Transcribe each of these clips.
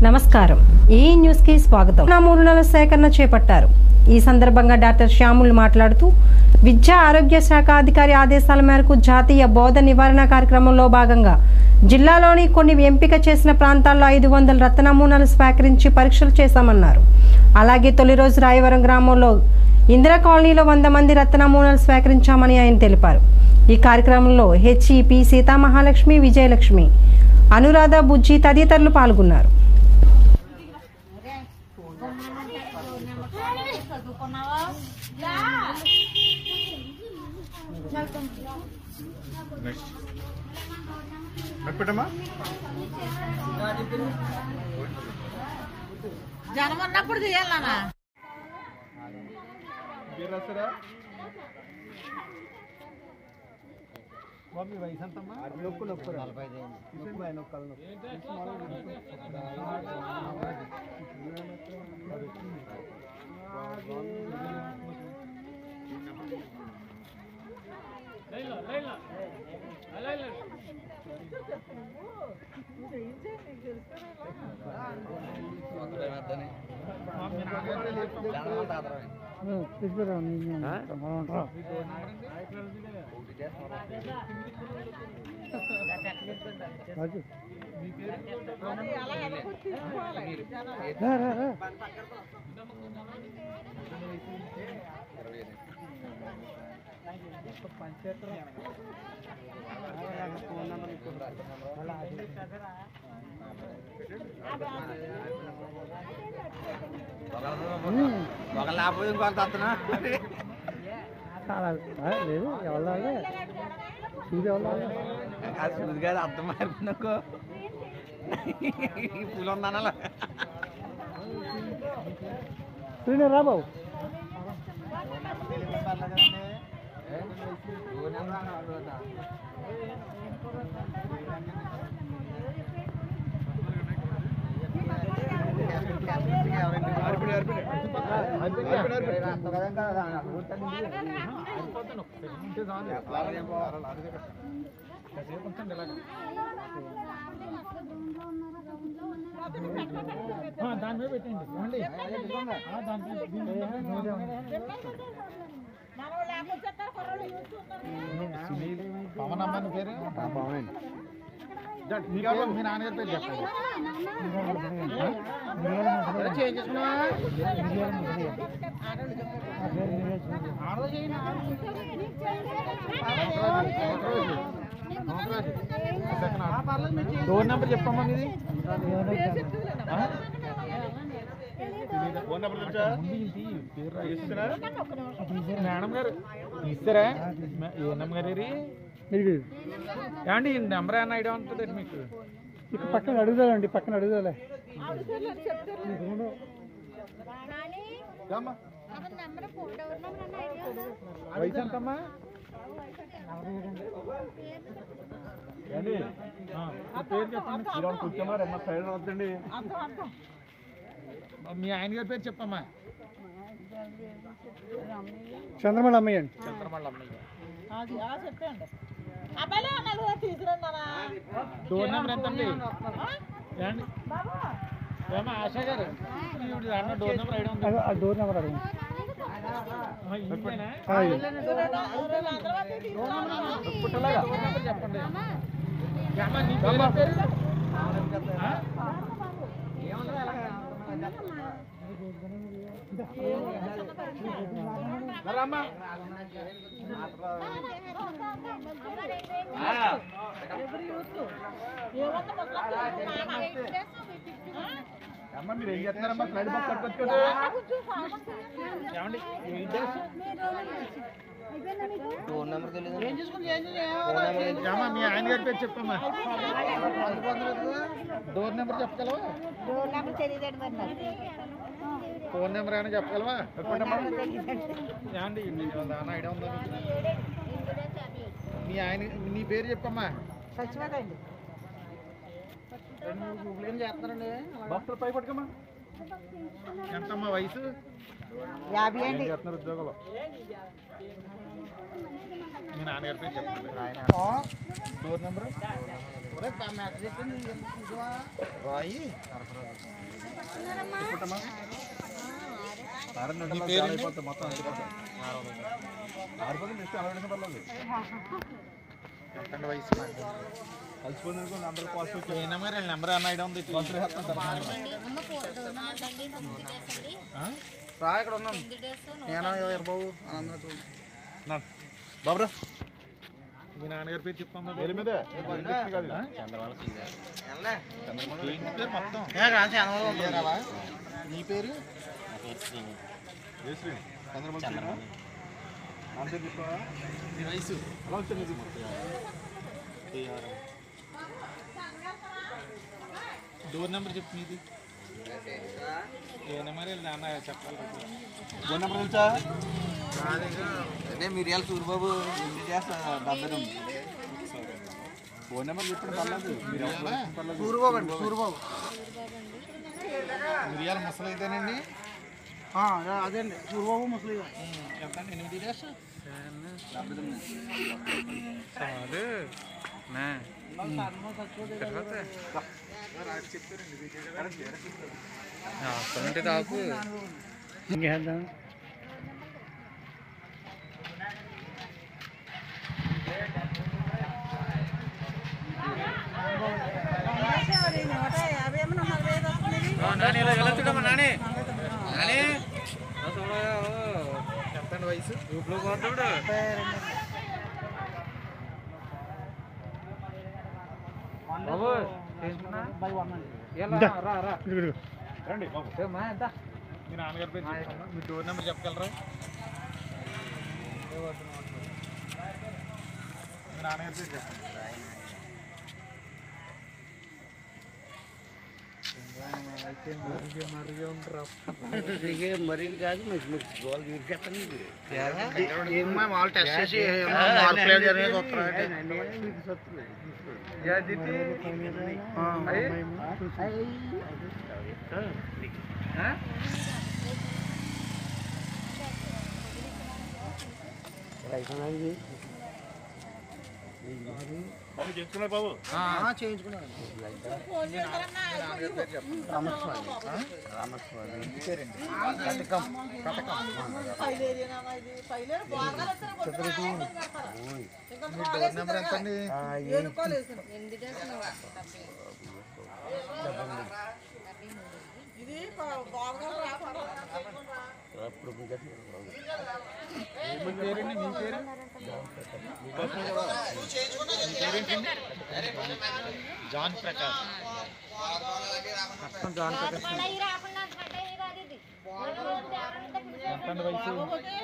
నమస్కారం ఈ న్యూస్ కి స్వాగతం నమూనాల సేకరణ చేపట్టారు ఈ సందర్భంగా డాక్టర్ శ్యాములు మాట్లాడుతూ విద్యా ఆరోగ్య శాఖ అధికారి ఆదేశాల మేరకు జాతీయ బోధ నివారణ కార్యక్రమంలో భాగంగా జిల్లాలోని కొన్ని ఎంపిక చేసిన ప్రాంతాల్లో ఐదు వందల రక్త నమూనాలు సేకరించి పరీక్షలు చేశామన్నారు అలాగే తొలి రోజు రాయవరం గ్రామంలో ఇందిరా కాలనీలో వంద మంది రక్త నమూనాలు సేకరించామని ఆయన తెలిపారు ఈ కార్యక్రమంలో హెచ్ఈపి సీతామహాలక్ష్మి విజయలక్ష్మి అనురాధ బుజ్జి తదితరులు పాల్గొన్నారు నెక్స్ట్ నాకు పెట్టమ్మా జనం ఉన్నప్పుడు చేయాలనా పేరు రాస్తారా బాబు మీ వయసు ఎంతమ్మా నొక్కు నొక్కు నలభై నొక్కు ఆయన నొక్కాలి ఒక లేకపోతే ఇంకొక తత్తనా లేదు ఎవరు చూసి ఎవరు అది సూది కాదు అర్థం మారిపోయినాకో పూలు ఉందనాల శ్రీని రా బాబు దాని మీద పెట్టండి ఏమండి ఆ, దాని మీద దీని మీద మీరే ఉండండి. పవన్ అమ్మ పేరు పవన్ మీ పేరు మీ నాన్నగారి పేరు చెప్పండి చేంజ్ చేసుకున్నావా డోర్ నెంబర్ చెప్పమ్మా మీది ఆ? ఫోన్ నెంబర్ తెలుసా ముందు ఇది తీయి, పేరు రాయి. ఇస్తున్నా మేడం గారు ఇస్తారా మే- ఏ నెంబర్ గారు ఇది? ఏమండి ఈ నెంబర్ ఏమైనా ఐడియా ఉంటుంది మీకు ఇక్కడ పక్కన అడుగుదాలండి పక్కన అడుగుదాలే అమ్మా వయసు ఎంతమ్మా ఏండి ఆ, ఈ పేరు చెప్పండి మీరు కూర్చోమా రమ్మ సైడ్ వద్దండి మీ ఆయన గారి పేరు చెప్పమ్మా చంద్రమల అమ్మయ్య అండి చంద్రమల్ల అమ్మయ్య అది ఆ చెప్పండి అబ్బాయిలే అన్నాడు తీసుకురండి అన్నా డోర్ నెంబర్ ఎంత అండి ఏమండి ఏమా ఆశా గారు ఈవిడ దాంట్లో డోర్ నెంబర్ ఐడియా ఉంది ఆ డోర్ నెంబర్ అడగండి ఆ, ఈయనేనా? ఆ, ఇది. పుట్టలాగా డోర్ నెంబర్ చెప్పండి ఏమ్మా, నీ పేరు ఏం పేరు? ఆ? రమ్మా. అమ్మ మీరు ఏం చేస్తున్నారమ్మా స్లైడ్ బాక్స్ పట్టుకొచ్చుకోండి ఏమండి ఎయిట్ డేస్ ఫోన్ నెంబర్ తెలియదు ఏం చూసుకుని ఏం ఏమ్మా మీ ఆయన గారి పేరు చెప్పమ్మా డోర్ నెంబర్ చెప్పగలవా ఫోన్ నెంబర్ ఏమైనా చెప్పగలవా ఏమండి మీకు ఏమైనా ఐడియా ఉందా మీకు? మీ ఆయన నీ పేరు చెప్పమ్మా సచ్చిపోతాయండి ఏం చేస్తున్నారండి బాక్స్ పై పట్టుకోమా ఎంతమ్మా వయసు యాభై అండి చేస్తున్నారు ఉద్యోగంలో మీ నాన్నగారి పేరు చెప్పండి డోర్ నెంబర్ రాయి అయిపోతుంది మొత్తం అయిపోతుంది ఆరిపోతుంది నెక్స్ట్ అలా వేసిన పర్లేదు కలిసిపోయింది అనుకో అందరూ కాస్ట్ వచ్చి ఏ నెంబర్ నెంబర్ అన్న ఐడి ఉంది రా ఇక్కడ ఉన్నాం నేను బాబు అందరూ చూడు బాబురా మీ నాన్నగారి పేరు చెప్పమ్మా పేరు మీదే కాదు ఏంటి పేరు మొత్తం నీ పేరు జయశ్రీ చంద్రబాబు శ్రీనా? నా పేరు చెప్పావా? మీ వయసు అలా వచ్చాను ఇది. డోర్ నెంబర్ చెప్పు మీది ఏ నెంబర్ నాన్న చెప్పాలి ఫోన్ నెంబర్ తెలుసా అదే మిరియాల సూరిబాబు ఇంటి చేస్తా డెబ్బై తొమ్మిది ఫోన్ నెంబర్ చెప్పండి పర్లేదు మీరు ఎవరు వచ్చినా పర్లేదు. సూరిబాబు అండి సూరిబాబు మిరియాల ముసలి అయితేనండి అదే అండి సూరిబాబు ముసలి ఎంత అండి ఎనిమిది డేస్ చాలు ఇంకేద్దాం నూట యాభై ఏమన్నా నలభై ఐదు వస్తుంది నాని ఇలా ఎలా చూడమ్మా నాని నాని ఎంత వయసు గ్రూప్లో పోతాడు బాబు రా రా రండి బాబు మీ నాన్నగారి పేరు చెప్పమ్మా మీ డోర్ నెంబర్ చెప్పగలరా మీ నాన్నగారి పేరు చెప్పండి మరి కాదు మీకు మీకు గోల్ తీర్చేస్తాను వాళ్ళు టెస్ట్ చేసి మార్కులు ఏం జరిగాయి చూస్తారా చేసుకున్నారు బాబు చేయించుకున్నాను ఫోన్ చేస్తారన్నా పైలేదేనా ఇది పైలేరు బాగా నెంబర్ ఎంత అండి ఇది బాగా రాకుండా మీ పేరండి మీ పేరు జాన్ ప్రకాష్ జాన్ ప్రకాష్ ఎంత అండి వయసు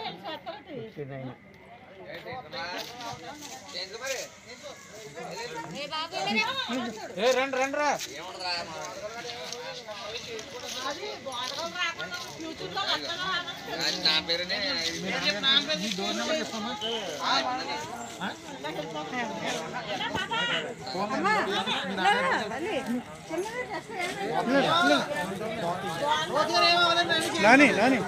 ఏ రండి రండి రా నా పేరునే మీ డోర్ నెంబర్ చెప్పమ్మా ఫోన్ నెంబర్ మీ నాన్నగారి నాని నాని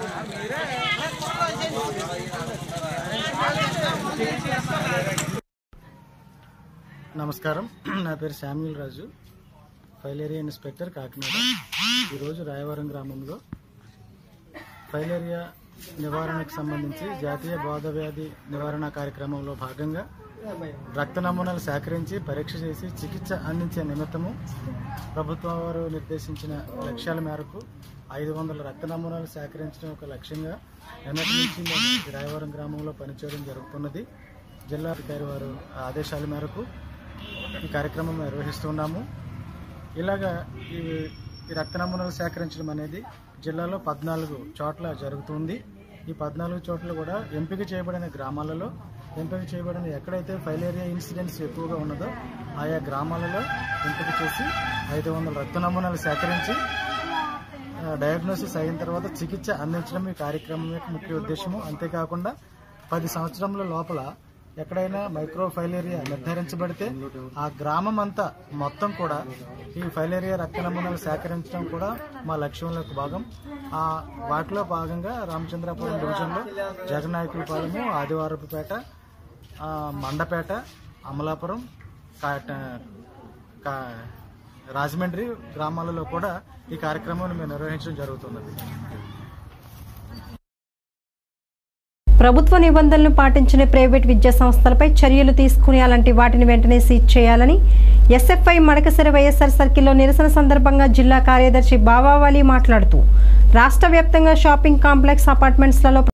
నమస్కారం నా పేరు Samuel Raju filaria inspector Kakinada ఈరోజు రాయవరం గ్రామంలో ఫైలేరియా నివారణకు సంబంధించి జాతీయ బోధ వ్యాధి నివారణ కార్యక్రమంలో భాగంగా రక్త నమూనాలు సేకరించి పరీక్ష చేసి చికిత్స అందించే నిమిత్తము ప్రభుత్వం వారు నిర్దేశించిన లక్ష్యాల మేరకు ఐదు వందల రక్త నమూనాలు సేకరించడం ఒక లక్ష్యంగా నిన్నటి నుంచి మేము ఈ రాయవరం గ్రామంలో పనిచేయడం జరుగుతున్నది జిల్లా అధికారి వారు ఆదేశాల మేరకు ఈ కార్యక్రమం నిర్వహిస్తున్నాము ఇలాగా ఈ ఈ రక్త నమూనాలు సేకరించడం అనేది జిల్లాలో పద్నాలుగు చోట్ల జరుగుతుంది ఈ పద్నాలుగు చోట్ల కూడా ఎంపిక చేయబడిన గ్రామాలలో ఎంపిక చేయబడిన ఎక్కడైతే ఫైలేరియా ఇన్సిడెంట్స్ ఎక్కువగా ఉన్నదో ఆయా గ్రామాలలో ఎంపిక చేసి ఐదు వందల రక్త నమూనాలు సేకరించి ఆ, డయాగ్నోసిస్ అయిన తర్వాత చికిత్స అందించడం ఈ కార్యక్రమం యొక్క ముఖ్య ఉద్దేశము అంతేకాకుండా పది సంవత్సరముల లోపల ఎక్కడైనా మైక్రో ఫైలేరియా నిర్ధారించబడితే ఆ గ్రామం అంతా మొత్తం కూడా ఈ ఫైలేరియా రక్త నమూనాలు సేకరించడం కూడా మా లక్ష్యంలో ఒక భాగం ఆ వాటిలో భాగంగా రామచంద్రాపురం డివిజన్లో జగనాయకులపాలెము ఆదివారపుపేట ఆ, మండపేట అమలాపురం కాట కా- రాజమండ్రి గ్రామాలలో కూడా ఈ కార్యక్రమాన్ని మేము నిర్వహించడం జరుగుతున్నది ప్రభుత్వ నిబంధనలు పాటించని ప్రైవేట్ విద్యా సంస్థలపై చర్యలు తీసుకుని అలాంటి వాటిని వెంటనే సీజ్ చేయాలని ఎస్ఎఫ్ఐ మడకసిర వైఎస్ఆర్ సర్కిల్లో నిరసన సందర్భంగా జిల్లా కార్యదర్శి బావావాలి మాట్లాడుతూ రాష్ట్ర వ్యాప్తంగా షాపింగ్ కాంప్లెక్స్ అపార్ట్మెంట్స్లలో